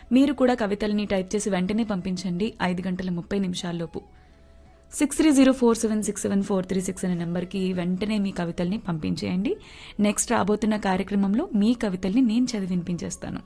మీరు కూడా కవితల్ని టైప్ చేసి వెంటనే పంపించండి ఐదు గంటల ముప్పై నిమిషాల్లోపు six three zero four seven six seven four three six అనే నెంబర్కి వెంటనే మీ కవితల్ని పంపించేయండి నెక్స్ట్ రాబోతున్న కార్యక్రమంలో మీ కవితల్ని నేను చదివి వినిపించేస్తాను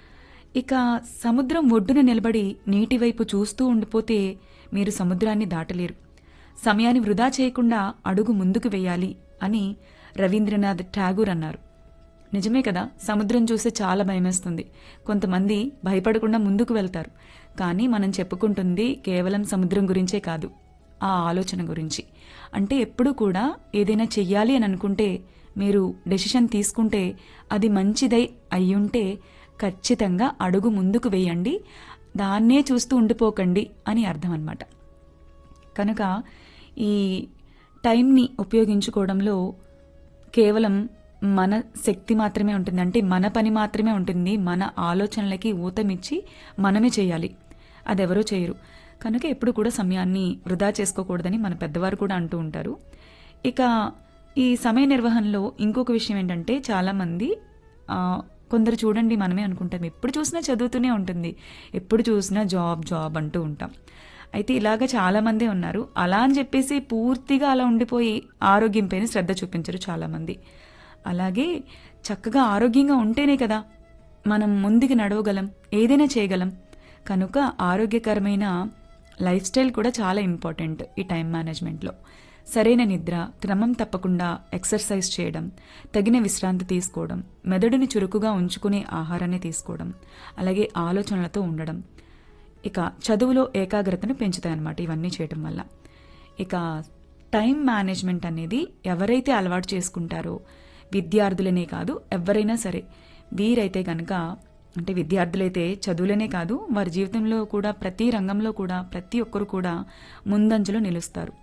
ఇక సముద్రం ఒడ్డున నిలబడి నీటి వైపు చూస్తూ ఉండిపోతే మీరు సముద్రాన్ని దాటలేరు సమయాన్ని వృధా చేయకుండా అడుగు ముందుకు వేయాలి అని రవీంద్రనాథ్ ఠాగూర్ అన్నారు నిజమే కదా సముద్రం చూస్తే చాలా భయమేస్తుంది కొంతమంది భయపడకుండా ముందుకు వెళ్తారు కానీ మనం చెప్పుకుంటుంది కేవలం సముద్రం గురించే కాదు ఆ ఆలోచన గురించి అంటే ఎప్పుడూ కూడా ఏదైనా చెయ్యాలి అని అనుకుంటే మీరు డెసిషన్ తీసుకుంటే అది మంచిదై అయ్యుంటే ఖచ్చితంగా అడుగు ముందుకు వేయండి దాన్నే చూస్తూ ఉండిపోకండి అని అర్థం అన్నమాట కనుక ఈ టైంని ఉపయోగించుకోవడంలో కేవలం మన శక్తి మాత్రమే ఉంటుంది అంటే మన పని మాత్రమే ఉంటుంది మన ఆలోచనలకి ఊతమిచ్చి మనమే చేయాలి అదెవరో చేయరు కనుక ఎప్పుడు కూడా సమయాన్ని వృధా చేసుకోకూడదని మన పెద్దవారు కూడా అంటూ ఉంటారు ఇక ఈ సమయ నిర్వహణలో ఇంకొక విషయం ఏంటంటే చాలామంది ఆ, కొందరు చూడండి మనమే అనుకుంటాం ఎప్పుడు చూసినా చదువుతూనే ఉంటుంది ఎప్పుడు చూసినా జాబ్ జాబ్ అంటూ ఉంటాం అయితే ఇలాగ చాలా మందే ఉన్నారు అలా అని చెప్పేసి పూర్తిగా అలా ఉండిపోయి ఆరోగ్యం పైన శ్రద్ధ చూపించరు చాలా మంది అలాగే చక్కగా ఆరోగ్యంగా ఉంటేనే కదా మనం ముందుకు నడవగలం ఏదైనా చేయగలం కనుక ఆరోగ్యకరమైన లైఫ్ స్టైల్ కూడా చాలా ఇంపార్టెంట్ ఈ టైం మేనేజ్మెంట్లో సరైన నిద్ర క్రమం తప్పకుండా ఎక్సర్సైజ్ చేయడం తగిన విశ్రాంతి తీసుకోవడం మెదడుని చురుకుగా ఉంచుకునే ఆహారాన్ని తీసుకోవడం అలాగే ఆలోచనలతో ఉండడం ఇక చదువులో ఏకాగ్రతను పెంచుతాయన్నమాట ఇవన్నీ చేయటం వల్ల ఇక టైం మేనేజ్మెంట్ అనేది ఎవరైతే అలవాటు చేసుకుంటారో విద్యార్థులనే కాదు ఎవరైనా సరే వీరైతే కనుక అంటే విద్యార్థులైతే చదువులనే కాదు వారి జీవితంలో కూడా ప్రతి రంగంలో కూడా ప్రతి ఒక్కరు కూడా ముందంజలో నిలుస్తారు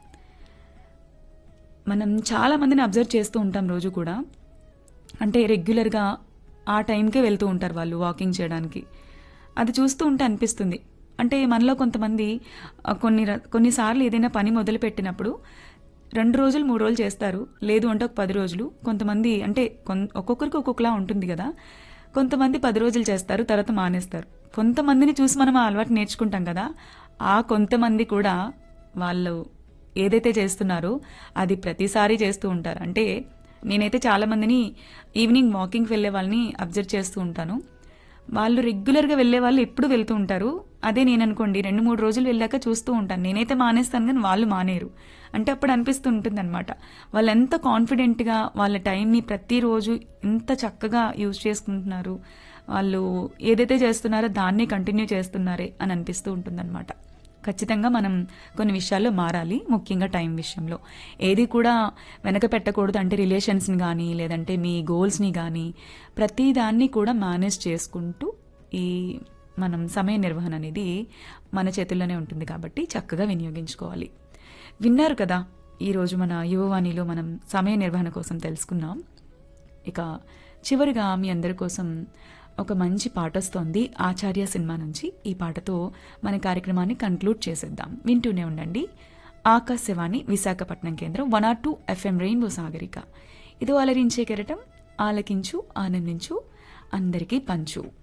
మనం చాలా మందిని అబ్జర్వ్ చేస్తూ ఉంటాం రోజు కూడా అంటే రెగ్యులర్గా ఆ టైంకే వెళ్తూ ఉంటారు వాళ్ళు వాకింగ్ చేయడానికి అది చూస్తూ ఉంటే అనిపిస్తుంది అంటే మనలో కొంతమంది ఆ, కొన్ని ర- కొన్నిసార్లు ఏదైనా పని మొదలు పెట్టినప్పుడు రెండు రోజులు మూడు రోజులు చేస్తారు లేదు అంటే ఒక పది రోజులు కొంతమంది అంటే కొన్ ఒక్కొక్కరికి ఒక్కొక్కలా ఉంటుంది కదా కొంతమంది పది రోజులు చేస్తారు తర్వాత మానేస్తారు కొంతమందిని చూసి మనం ఆ అలవాటు నేర్చుకుంటాం కదా ఆ కొంతమంది కూడా వాళ్ళు ఏదైతే చేస్తున్నారో అది ప్రతిసారి చేస్తూ ఉంటారు అంటే నేనైతే చాలా మందిని ఈవినింగ్ వాకింగ్కి వెళ్ళే వాళ్ళని అబ్జర్వ్ చేస్తూ ఉంటాను వాళ్ళు రెగ్యులర్గా వెళ్ళే వాళ్ళు ఎప్పుడు వెళ్తూ ఉంటారు అదే నేను అనుకోండి రెండు మూడు రోజులు వెళ్ళాక చూస్తూ ఉంటాను నేనైతే మానేస్తాను కానీ వాళ్ళు మానేరు అంటే అప్పుడు అనిపిస్తూ ఉంటుంది అనమాట వాళ్ళు ఎంత కాన్ఫిడెంట్గా వాళ్ళ టైంని ప్రతిరోజు ఎంత చక్కగా యూజ్ చేసుకుంటున్నారు వాళ్ళు ఏదైతే చేస్తున్నారో దాన్నే కంటిన్యూ చేస్తున్నారే అని అనిపిస్తూ ఉంటుందన్నమాట ఖచ్చితంగా మనం కొన్ని విషయాల్లో మారాలి ముఖ్యంగా టైం విషయంలో ఏది కూడా వెనక పెట్టకూడదు అంటే రిలేషన్స్ని కానీ లేదంటే మీ గోల్స్ని కానీ ప్రతి దాన్ని కూడా మేనేజ్ చేసుకుంటూ ఈ మనం సమయ నిర్వహణ అనేది మన చేతుల్లోనే ఉంటుంది కాబట్టి చక్కగా వినియోగించుకోవాలి విన్నారు కదా ఈరోజు మన యువవాణిలో మనం సమయ నిర్వహణ కోసం తెలుసుకున్నాం ఇక చివరిగా మీ అందరి కోసం ఒక మంచి పాట వస్తోంది ఆచార్య సినిమా నుంచి ఈ పాటతో మన కార్యక్రమాన్ని కంక్లూడ్ చేసేద్దాం వింటూనే ఉండండి ఆకాశవాణి విశాఖపట్నం కేంద్రం one o two FM Rainbow Sagarika ఇది అలరించే కెరటం ఆలకించు ఆనందించు అందరికీ పంచు